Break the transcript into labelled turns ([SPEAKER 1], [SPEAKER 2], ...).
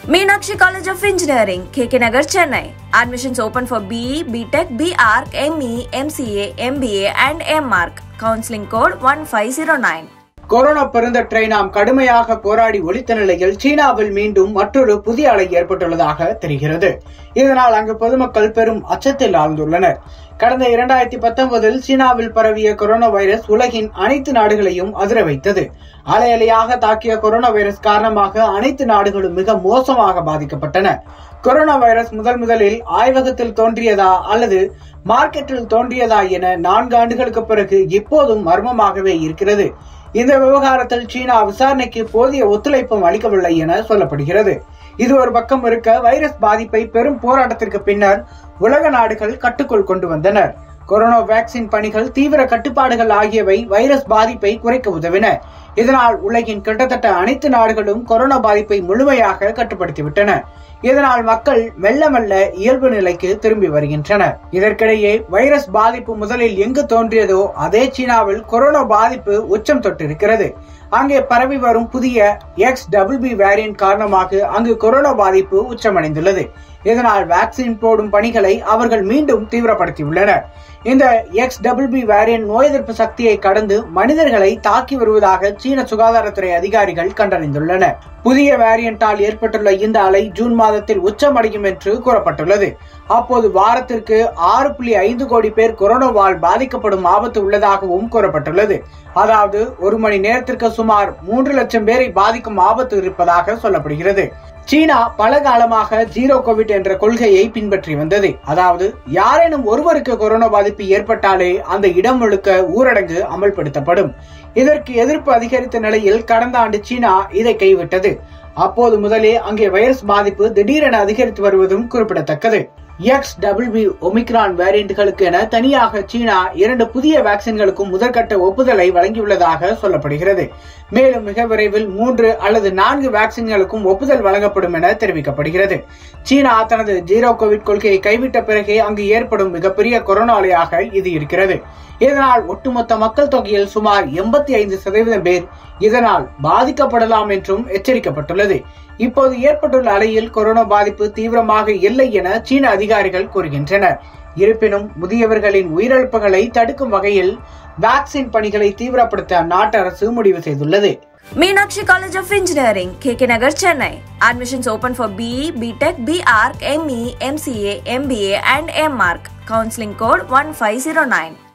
[SPEAKER 1] Meenakshi College of Engineering, KK Nagar, Chennai. Admissions open for BE, BTech, BArc, ME, MCA, MBA, and MArc. Counseling code 1509.
[SPEAKER 2] Corona பெருந்தொற்றை நாம் கடுமையாக போராடி ஒழித்த நிலையில் சீனாவில் மீண்டும் மற்றொரு புதிய அலை ஏற்பட்டுள்ளதாக தெரிகிறது இதனால் அங்கு பொதுமக்கள் பெரும் அச்சத்தில் ஆழ்ந்துள்ளனர் கடந்த இரண்டாயிரத்தி பத்தொன்பதில் சீனாவில் பரவிய கொரோனா வைரஸ் உலகின் அனைத்து நாடுகளையும் அதிர வைத்தது அலை அலையாக தாக்கிய கொரோனா வைரஸ் காரணமாக அனைத்து நாடுகளும் மிக மோசமாக பாதிக்கப்பட்டன கொரோனா வைரஸ் முதல் முதலில் ஆய்வகத்தில் தோன்றியதா அல்லது மார்க்கெட்டில் தோன்றியதா என நான்கு ஆண்டுகளுக்கு பிறகு இப்போதும் மர்மமாகவே இருக்கிறது இந்த விவகாரத்தில் சீனா விசாரணைக்கு போதிய ஒத்துழைப்பும் அளிக்கவில்லை என சொல்லப்படுகிறது இது ஒரு பக்கம் இருக்க வைரஸ் பாதிப்பை பெரும் போராட்டத்திற்கு பின்னர் உலக நாடுகள் கட்டுக்குள் கொண்டு வந்தனர் கொரோனா வேக்சின் பணிகள் தீவிர கட்டுப்பாடுகள் ஆகியவை வைரஸ் பாதிப்பை குறைக்க உதவின இதனால் உலகின் கிட்டத்தட்ட அனைத்து நாடுகளும் கொரோனா பாதிப்பை முழுமையாக கட்டுப்படுத்திவிட்டன இதனால் மக்கள் மெல்ல மெல்ல இயல்பு நிலைக்கு திரும்பி வருகின்றனர் இதற்கிடையே வைரஸ் பாதிப்பு முதலில் எங்கு தோன்றியதோ அதே சீனாவில் கொரோனா பாதிப்பு உச்சம் தொட்டிருக்கிறது அங்கே பரவி வரும் புதிய எக்ஸ் டபுள் பி வேரியன்ட் காரணமாக அங்கு கொரோனா பாதிப்பு உச்சமடைந்துள்ளது இதனால் வேக்சின் போடும் பணிகளை அவர்கள் மீண்டும் தீவிரப்படுத்தியுள்ளனர் இந்த எக்ஸ் டபுள் பி வேரியன்ட் நோய் எதிர்ப்பு சக்தியை கடந்து மனிதர்களை தாக்கி வருவதாக சீன சுகாதாரத்துறை அதிகாரிகள் கண்டறிந்துள்ளனர் புதிய வேரியண்டால் ஏற்பட்டுள்ள இந்த அலை ஜூன் மாதத்தில் உச்சமடையும் என்று கூறப்பட்டுள்ளது அப்போது வாரத்திற்கு ஆறு புள்ளி ஐந்து கோடி பேர் கொரோனாவால் பாதிக்கப்படும் ஆபத்து உள்ளதாகவும் கூறப்பட்டுள்ளது அதாவது ஒரு மணி நேரத்திற்கு சுமார் மூன்று லட்சம் பேரை பாதிக்கும் ஆபத்து இருப்பதாக சொல்லப்படுகிறது சீனா பல காலமாக ஜீரோ கோவிட் என்ற கொள்கையை பின்பற்றி வந்தது அதாவது யாரேனும் ஒருவருக்கு கொரோனா பாதிப்பு ஏற்பட்டாலே அந்த இடம் முழுக்க ஊரடங்கு அமல்படுத்தப்படும் இதற்கு எதிர்ப்பு அதிகரித்த நிலையில் கடந்த ஆண்டு சீனா இதை கைவிட்டது அப்போது முதலே அங்கே வைரஸ் பாதிப்பு திடீரென அதிகரித்து வருவதும் குறிப்பிடத்தக்கது எக்ஸ் டபுள் பி ஒமிக்ரான் வேரியன்ட்களுக்கு என தனியாக சீனா இரண்டு புதிய வேக்சின்களுக்கும் முதற்கட்ட ஒப்புதலை வழங்கியுள்ளதாக சொல்லப்படுகிறது மேலும் மிக விரைவில் மூன்று அல்லது நான்கு வேக்சின்களுக்கும் ஒப்புதல் வழங்கப்படும் என தெரிவிக்கப்படுகிறது சீனா தனது ஜீரோ கோவிட் கொள்கையை கைவிட்ட பிறகே அங்கு ஏற்படும் மிகப்பெரிய கொரோனா அலையாக இது இருக்கிறது இதனால் ஒட்டுமொத்த மக்கள் தொகையில் சுமார் எண்பத்தி ஐந்து சதவீதம் பேர் இதனால் பாதிக்கப்படலாம் என்றும் எச்சரிக்கப்பட்டுள்ளது இப்போது ஏற்பட்டுள்ள அலையில் கொரோனா பாதிப்பு தீவிரமாக இல்லை என சீன அதிகாரிகள் கூறுகின்றனர் இருப்பினும் முதியவர்களின் உயிரிழப்புகளை தடுக்கும் வகையில் வேக்சின் பணிகளை தீவிரப்படுத்த அந்நாட்டு அரசு முடிவு செய்துள்ளது
[SPEAKER 1] Meenakshi College of Engineering, KK Nagar, Chennai. Admissions open for BE, BTech, BArc, ME, MCA, MBA, and MArc. Counseling code 1509.